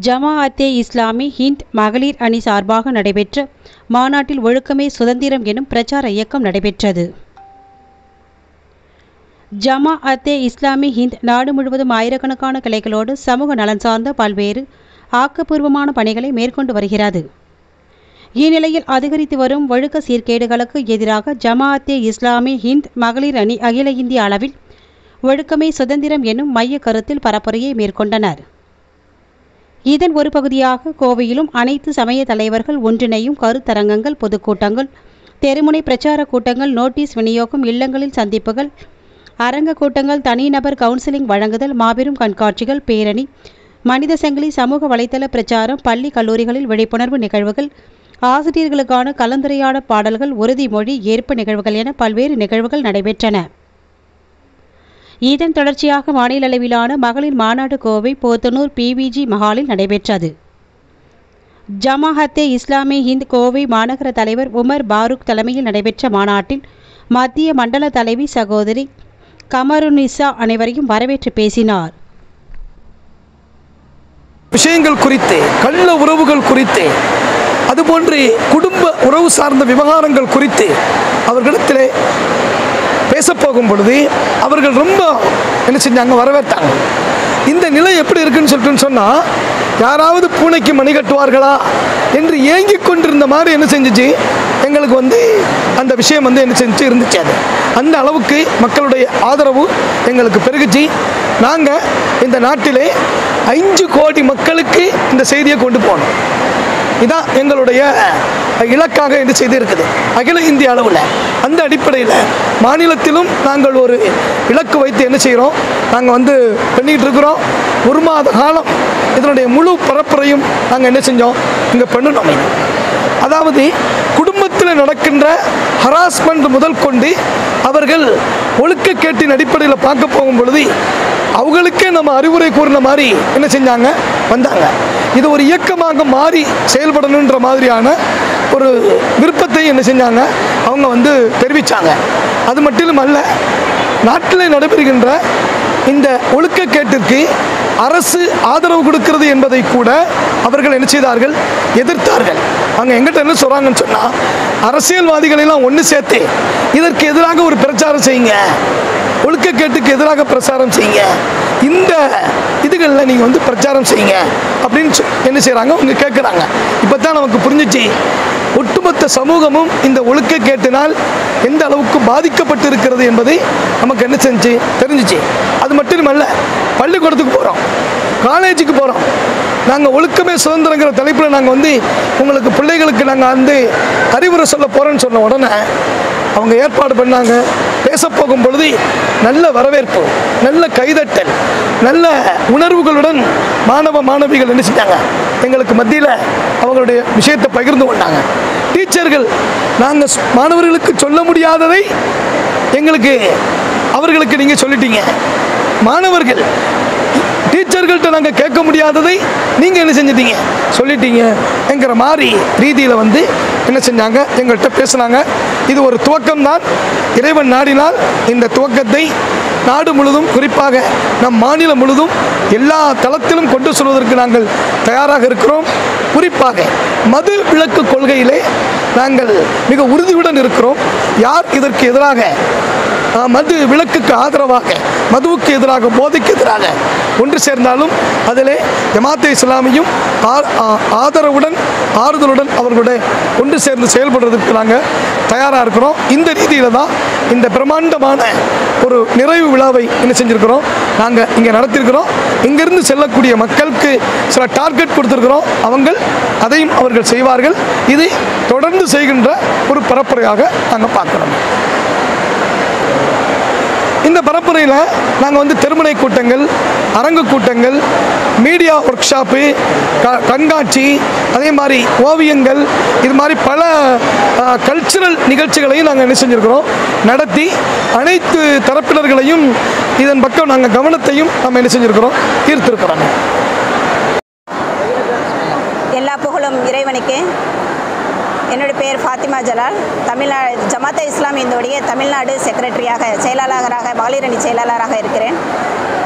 ஜமாஅத்தே இஸ்லாமி ஹிந்த் மகளிர் அணி சார்பாக நடைபெற்ற மாநாட்டில் ஒழுக்கமே சுதந்திரம் எனும் பிரச்சார இயக்கம் நடைபெற்றது ஜமாஅத்தே இஸ்லாமி ஹிந்த் நாடு முழுவதும் ஆயிரக்கணக்கான கிளைகளோடு சமூக நலன் சார்ந்த பல்வேறு ஆக்கப்பூர்வமான பணிகளை மேற்கொண்டு வருகிறது இந்நிலையில் அதிகரித்து வரும் ஒழுக்க சீர்கேடுகளுக்கு எதிராக ஜமாஅத்தே இஸ்லாமி ஹிந்த் மகளிர் அணி அகில இந்திய அளவில் ஒழுக்கமே சுதந்திரம் என்னும் மைய கருத்தில் பரப்புரையை மேற்கொண்டனர் இதன் ஒரு பகுதியாக கோவையிலும் அனைத்து சமய தலைவர்கள் ஒன்றிணையும் கருத்தரங்கங்கள் பொதுக்கூட்டங்கள் தெருமுனை பிரச்சார கூட்டங்கள் நோட்டீஸ் விநியோகம் இல்லங்களில் சந்திப்புகள் அரங்க கூட்டங்கள் தனிநபர் கவுன்சிலிங் வழங்குதல் மாபெரும் கண்காட்சிகள் பேரணி மனித சங்கிலி சமூக வலைதள பிரச்சாரம் பள்ளி கல்லூரிகளில் விழிப்புணர்வு நிகழ்வுகள் ஆசிரியர்களுக்கான கலந்துரையாட பாடல்கள் உறுதிமொழி ஏற்பு நிகழ்வுகள் என பல்வேறு நிகழ்வுகள் நடைபெற்றன இதன் தொடர்ச்சியாக மாநில அளவிலான மகளிர் மாநாடு கோவை போத்தனூர் பிவிஜி மஹாலில் நடைபெற்றது ஜமாஹத்தே இஸ்லாமி ஹிந்த் கோவை மாநகர தலைவர் உமர் பாரூக் தலைமையில் நடைபெற்ற மாநாட்டில் மத்திய மண்டல தலைவி சகோதரி கமருநிசா அனைவரையும் வரவேற்று பேசினார் விஷயங்கள் குறித்து கள்ள உறவுகள் குறித்து அதுபோன்று குடும்ப உறவு சார்ந்த விவகாரங்கள் குறித்து அவர்களிடத்திலே பேசப்போகும் பொழுது அவர்கள் ரொம்ப என்ன செஞ்சாங்க வரவேற்றாங்க இந்த நிலை எப்படி இருக்குன்னு சொல்லிட்டுன்னு சொன்னால் யாராவது பூனைக்கு மணி கட்டுவார்களா என்று ஏங்கிக் கொண்டிருந்த மாதிரி என்ன செஞ்சுச்சு எங்களுக்கு வந்து அந்த விஷயம் வந்து என்ன செஞ்சு இருந்துச்சு அது அந்த அளவுக்கு மக்களுடைய ஆதரவு எங்களுக்கு பெருகுச்சு நாங்கள் இந்த நாட்டிலே அஞ்சு கோடி மக்களுக்கு இந்த செய்தியை கொண்டு போனோம் இதான் எங்களுடைய இலக்காக என்று செய்து இருக்குது அகில இந்திய அளவில் அந்த அடிப்படையில் மாநிலத்திலும் நாங்கள் ஒரு இலக்கு வைத்து என்ன செய்கிறோம் நாங்கள் வந்து பண்ணிக்கிட்டு இருக்கிறோம் ஒரு மாத காலம் இதனுடைய முழு பரப்புரையும் நாங்கள் என்ன செஞ்சோம் இங்கே பண்ணணும் அதாவது குடும்பத்தில் நடக்கின்ற ஹராஸ்மெண்ட் முதல் கொண்டு அவர்கள் ஒழுக்கக்கேட்டின் அடிப்படையில் பார்க்க போகும் பொழுது அவங்களுக்கே நம்ம அறிவுரை கூறின மாதிரி என்ன செஞ்சாங்க வந்தாங்க இது ஒரு இயக்கமாக மாறி செயல்படணுன்ற மாதிரியான ஒரு விருப்பத்தை என்ன செஞ்சாங்க அவங்க வந்து தெரிவித்தாங்க அது மட்டும் அல்ல நாட்டில் நடைபெறுகின்ற இந்த ஒழுக்கக்கேட்டிற்கு அரசு ஆதரவு கொடுக்கிறது என்பதை கூட அவர்கள் என்ன செய்தார்கள் எதிர்த்தார்கள் அவங்க எங்கிட்ட என்ன சொல்கிறாங்கன்னு சொன்னால் அரசியல்வாதிகளை எல்லாம் ஒன்று சேர்த்து இதற்கு எதிராக ஒரு பிரச்சாரம் செய்யுங்க ஒழுக்கக்கேட்டுக்கு எதிராக பிரச்சாரம் செய்யுங்க இந்த இதுகளில் நீங்கள் வந்து பிரச்சாரம் செய்யுங்க அப்படின்னு சொ- என்ன செய்கிறாங்க அவங்க கேட்குறாங்க இப்போ தான் நமக்கு புரிஞ்சிச்சு ஒட்டுமொத்த சமூகமும் இந்த ஒழுக்கக்கேட்டினால் எந்த அளவுக்கு பாதிக்கப்பட்டு இருக்கிறது என்பதை நமக்கு என்ன செஞ்சு தெரிஞ்சிச்சு அது மட்டுமல்ல பள்ளிக்கூடத்துக்கு போகிறோம் காலேஜுக்கு போகிறோம் நாங்கள் ஒழுக்கமே சுதந்திரங்கிற தலைப்பில் நாங்கள் வந்து உங்களுக்கு பிள்ளைகளுக்கு நாங்கள் வந்து அறிவுரை சொல்ல போகிறோன்னு சொன்ன உடனே அவங்க ஏற்பாடு பண்ணாங்க பேச போகும் பொழுது நல்ல வரவேற்பு நல்ல கைதட்டல் நல்ல உணர்வுகளுடன் மாணவ மாணவிகள் என்ன செஞ்சாங்க எங்களுக்கு மத்தியில் அவங்களுடைய விஷயத்தை பகிர்ந்து கொண்டாங்க டீச்சர்கள் நாங்கள் மாணவர்களுக்கு சொல்ல முடியாததை எங்களுக்கு அவர்களுக்கு நீங்கள் சொல்லிட்டீங்க மாணவர்கள் டீச்சர்கள்ட்ட நாங்கள் கேட்க முடியாததை நீங்கள் என்ன செஞ்சிட்டீங்க சொல்லிட்டீங்க என்கிற மாதிரி ரீதியில் வந்து என்ன செஞ்சாங்க எங்கள்கிட்ட பேசுனாங்க இது ஒரு துவக்கம்தான் இறைவன் நாடினால் இந்த துவக்கத்தை நாடு முழுதும் குறிப்பாக நம் மாநிலம் முழுதும் எல்லா தளத்திலும் கொண்டு செல்வதற்கு நாங்கள் தயாராக இருக்கிறோம் குறிப்பாக மது விலக்கு கொள்கையிலே நாங்கள் மிக உறுதியுடன் இருக்கிறோம் யார் இதற்கு எதிராக ஆஹ், மது விலக்குக்கு ஆதரவாக மதுவுக்கு எதிராக போதைக்கு எதிராக ஒன்று சேர்ந்தாலும் அதிலே ஜமாத்தே இஸ்லாமியும் ஆ- ஆ- ஆதரவுடன் ஆறுதலுடன் அவர்களுடைய ஒன்று சேர்ந்து செயல்படுறதுக்கு நாங்கள் தயாராக இருக்கிறோம் இந்த ரீதியில் தான் இந்த பிரம்மாண்டமான ஒரு நிறைவு விழாவை என்ன செஞ்சுருக்கிறோம் நாங்கள் இங்கே நடத்தியிருக்கிறோம் இங்கிருந்து செல்லக்கூடிய மக்களுக்கு சில டார்கெட் கொடுத்துருக்கிறோம் அவங்க அதையும் அவர்கள் செய்வார்கள் இது தொடர்ந்து செய்கின்ற ஒரு பரப்புரையாக நாங்கள் பார்க்குறோம் இந்த பரப்புரையில் நாங்கள் வந்து தெருமுனை கூட்டங்கள் அரங்கு கூட்டங்கள் மீடியா ஒர்க் ஷாப்பு க கண்காட்சி அதே மாதிரி ஓவியங்கள் இது மாதிரி பல கல்ச்சுரல் நிகழ்ச்சிகளையும் நாங்கள் என்ன செஞ்சுருக்கிறோம் நடத்தி அனைத்து தரப்பினர்களையும் இதன் பக்கம் நாங்கள் கவனத்தையும் நம்ம என்ன செஞ்சுருக்கிறோம் ஈர்த்திருக்கிறோம் எல்லா புகழும் இறைவனுக்கு என்னுடைய பெயர் ஃபாத்திமா ஜலால் தமிழ்நாடு ஜமாத்தே இஸ்லாம் இந்துடைய தமிழ்நாடு செக்ரட்டரியாக செயலாளராக மகளிரணி செயலாளராக இருக்கிறேன்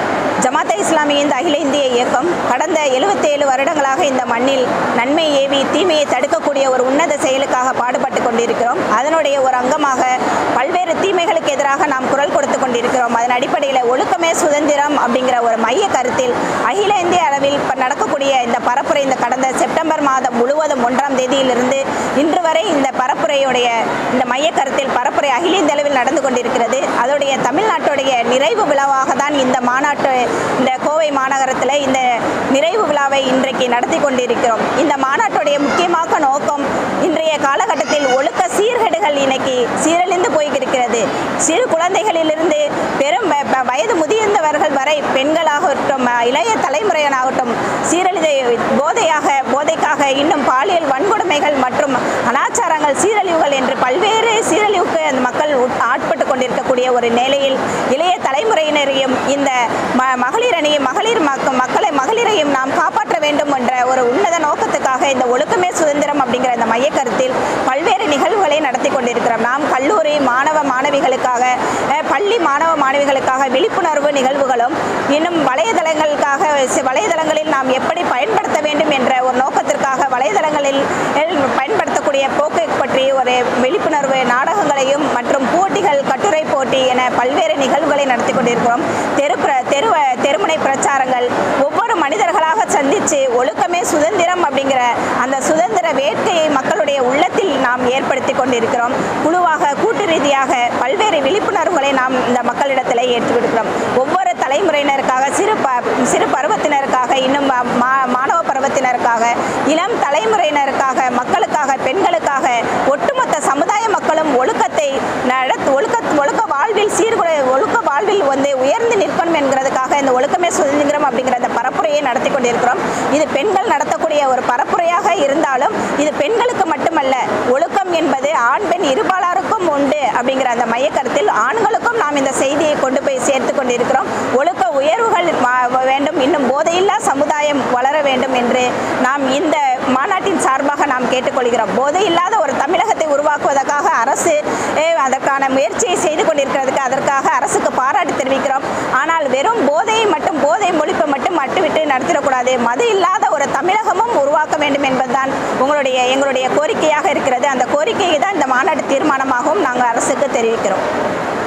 ஜமாத்தே இஸ்லாமி இந்த அகில இந்திய இயக்கம் கடந்த எழுபத்தேழு வருடங்களாக இந்த மண்ணில் நன்மை ஏவி தீமையை தடுக்கக்கூடிய ஒரு உன்னத செயலுக்காக பாடுபட்டு கொண்டிருக்கிறோம் அதனுடைய ஒரு அங்கமாக பல்வேறு தீமைகளுக்கு எதிராக நாம் குரல் கொடுத்து கொண்டிருக்கிறோம் அதன் அடிப்படையில் ஒழுக்கமே சுதந்திரம் அப்படிங்கிற ஒரு மைய கருத்தில் அகில இந்திய அளவில் இப்ப நடக்கக்கூடிய இந்த பரப்புரை இந்த கடந்த செப்டம்பர் மாதம் முழுவதும் ஒன்றாம் தேதியிலிருந்து இன்று வரை இந்த பரப்புரையுடைய இந்த மைய கருத்தில் பரப்புரை அகில இந்திய அளவில் நடந்து கொண்டிருக்கிறது அதோடைய தமிழ்நாட்டுடைய நிறைவு விழாவாக தான் இந்த மாநாட்டு இந்த கோவை மாநகரத்தில் இந்த நிறைவு விழாவை இன்றைக்கு நடத்தி கொண்டிருக்கிறோம் இந்த மாநாட்டுடைய முக்கியமாக நோக்கம் இன்றைய காலகட்டத்தில் ஒழுக்க சீர்கேடுகள் இன்னைக்கு சீரழிந்து போய்கிருக்கிறது சிறு குழந்தைகளிலிருந்து பெரும் வ- வ- வயது முதிர்ந்தவர்கள் வரை பெண்களாகட்டும் இளைய தலைமுறையினாகட்டும் சீரழித போதையாக போதைக்காக இன்னும் பாலியல் வன்கொடுமைகள் மற்றும் அனாச்சாரங்கள் சீரழிவுகள் என்று பல்வேறு சீரழிவுக்கு அந்த மக்கள் உட்- ஆட்பட்டு கொண்டிருக்கக்கூடிய ஒரு நிலையில் இளைய தலைமுறையினரையும் இந்த ம- மகளிர் அணியும் மகளிர் மக்க மக்களை மகளிரையும் நாம் காப்பாற்ற வேண்டும் என்ற ஒரு உன்னத நோக்கத்துக்காக இந்த ஒழுக்கமே சுதந்திரம் அப்படிங்கிற இந்த மைய கருத்தில் பல்வேறு நிகழ்வுகளை நடத்தி கொண்டிருக்கிறோம் நாம் கல்லூரி மாணவ மாணவிகளுக்காக அஹ், பள்ளி மாணவ மாணவிகளுக்காக விழிப்புணர்வு நிகழ்வுகளும் இன்னும் வலைதளங்களுக்காக சி- வலைதளங்களில் நாம் எப்படி பயன்படுத்த வேண்டும் என்ற ஒரு நோக்கத்திற்காக வலைதளங்களில் எல் பயன்படுத்தக்கூடிய போக்கு பற்றி ஒரு விழிப்புணர்வு நாடகங்களையும் மற்றும் போட்டிகள் கட்டுரை போட்டி என பல்வேறு நிகழ்வுகளை நடத்தி கொண்டிருக்கிறோம் தெரு பிர தெரு தெருமுனை பிரச்சாரங்கள் ஒவ்வொரு மனிதர்களாக சந்தித்து ஒழுக்கமே சுதந்திரம் அப்படிங்கிற அந்த சுதந்திர வேட்கையை மக்களுடைய உள்ளத்தில் நாம் ஏற்படுத்தி கொண்டிருக்கிறோம் குழுவாக கூட்டு ரீதியாக பல்வேறு விழிப்புணர்வுகளை நாம் இந்த மக்களிடத்தில் ஏற்றுவிடுக்கிறோம் ஒவ்வொரு தலைமுறையினருக்காக சிறு ப சிறு பருவத்தினருக்காக இன்னும் மா- மா- மாணவ பருவத்தினருக்காக இளம் தலைமுறையினருக்காக மக்களுக்காக பெண்களுக்காக ஒட்டுமொத்த சமுதாய மக்களும் ஒழுக்கத்தை நடத்து ஒழுக்க ஒழுக்க வாழ்வில் சீர்குலை ஒழுக்க வாழ்வில் வந்து உயர்ந்து நிற்கணும் என்கிறதுக்காக இந்த ஒழுக்கமே சுதந்திரம் அப்படிங்கிற இந்த பரப்புரையை நடத்தி கொண்டிருக்கிறோம் இது பெண்கள் நடத்தக்கூடிய ஒரு பரப்புரையாக இருந்தாலும் இது பெண்களுக்கு மட்டுமல்ல ஒழுக்கம் என்பது ஆண் பெண் இருபாலாருக்கும் உண்டு அப்படிங்கிற அந்த மையக்கருத்தில் ஆண்களுக்கும் நாம் இந்த செய்தியை கொண்டு போய் சேர்த்து கொண்டிருக்கிறோம் ஒழுக்க உயர்வுகள் வ- வேண்டும் இன்னும் போதையில்லா சமுதாயம் வளர வேண்டும் என்று நாம் இந்த மாநாட்டின் சார்பாக நாம் கேட்டுக்கொள்கிறோம் போதை இல்லாத ஒரு தமிழகத்தை உருவாக்குவதற்காக அரசு eh, அதற்கான முயற்சியை செய்து கொண்டிருக்கிறதுக்கு அதற்காக அரசுக்கு பாராட்டு தெரிவிக்கிறோம் ஆனால் வெறும் போதையை மட்டும் போதை மொழிப்பை மட்டும் மட்டுவிட்டு நடத்திடக்கூடாது மது இல்லாத ஒரு தமிழகமும் உருவாக்க வேண்டும் என்பதுதான் உங்களுடைய எங்களுடைய கோரிக்கையாக இருக்கிறது அந்த கோரிக்கையை தான் இந்த மாநாட்டு தீர்மானமாகவும் நாங்கள் அரசுக்கு தெரிவிக்கிறோம்